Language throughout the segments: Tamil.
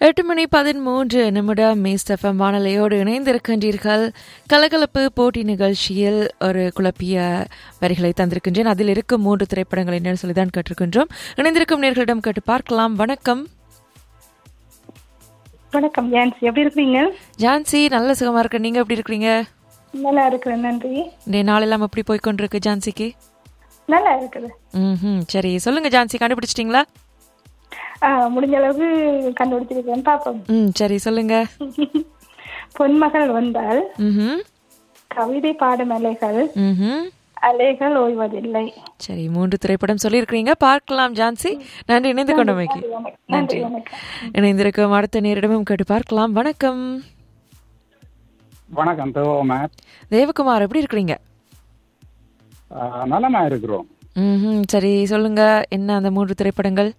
எட்டு மணி பதிமூன்று நிமிடம் மீஸ்டஃபம் வானொலியோடு இணைந்திருக்கின்றீர்கள் கலகலப்பு போட்டி நிகழ்ச்சியில் ஒரு குழப்பிய வரிகளை தந்திருக்கின்றேன் அதில் இருக்கும் மூன்று திரைப்படங்கள் என்னன்னு சொல்லி தான் கேட்டிருக்கின்றோம் இணைந்திருக்கும் நேர்களிடம் கேட்டு பார்க்கலாம் வணக்கம் வணக்கம் ஜான்சி எப்படி இருக்கிறீங்க ஜான்சி நல்ல சுகமா இருக்கு நீங்க எப்படி இருக்கிறீங்க நல்லா இருக்கிறேன் நன்றி இன்றைய நாளெல்லாம் எப்படி போய் கொண்டிருக்கு ஜான்சிக்கு நல்லா இருக்குது ம் சரி சொல்லுங்க ஜான்சி கண்டுபிடிச்சிட்டிங்களா ஆ, முடிஞ்ச அளவுக்கு கண்டுபிடிச்சிருக்கேன் பாப்போம் ம் சரி சொல்லுங்க பொன்மகள் வந்தால் ம் கவிதை பாடும் அலைகள் ம் அலைகள் ஓய்வதில்லை சரி மூன்று திரைப்படம் சொல்லியிருக்கிறீங்க பார்க்கலாம் ஜான்சி நன்றி இணைந்து கொண்டமைக்கு நன்றி வணக்கம் இணைந்திருக்கும் அடுத்த நேரிடமும் கேட்டு பார்க்கலாம் வணக்கம் வணக்கம் தேவகுமார் தேவகுமார் எப்படி இருக்கிறீங்க ஆஹ் நலமா இருக்கிறோம் ம் சரி சொல்லுங்க என்ன அந்த மூன்று திரைப்படங்கள்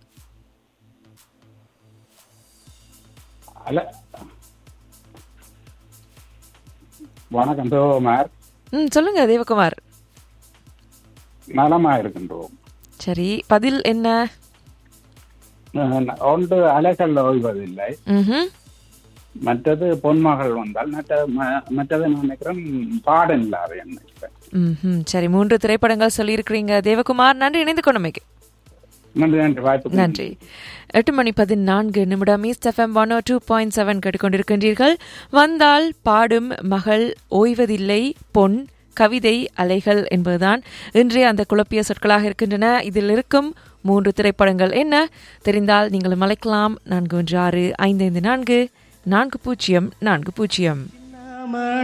அல்ல வணக்கம் தேவகுமார் ம் சொல்லுங்க தேவகுமார் நலமா இருக்கின்றோம் சரி பதில் என்ன ஆஹ் ஒன்று அலைகள் ஓய்வதில்லை ம் மற்றது பொன்மகள் வந்தால் மற்ற ம- மற்றது நான் நினைக்கிறேன் பாடம் இல்லாத நினைக்கிறேன் ம் சரி மூன்று திரைப்படங்கள் சொல்லியிருக்கிறீங்க தேவகுமார் நன்றி இணைந்து கொண்டமைக்கு நன்றி நன்றி வாய்ப்பு நன்றி எட்டு மணி பதினான்கு நிமிடம் East FM one O two point seven கேட்டுக்கொண்டிருக்கின்றீர்கள் வந்தால் பாடும் மகள் ஓய்வதில்லை பொன் கவிதை அலைகள் என்பதுதான் இன்றைய அந்த குழப்பிய சொற்களாக இருக்கின்றன இதில் இருக்கும் மூன்று திரைப்படங்கள் என்ன தெரிந்தால் நீங்களும் அழைக்கலாம் நான்கு ஒன்று ஆறு ஐந்து ஐந்து நான்கு நான்கு பூஜ்ஜியம் நான்கு பூஜ்ஜியம்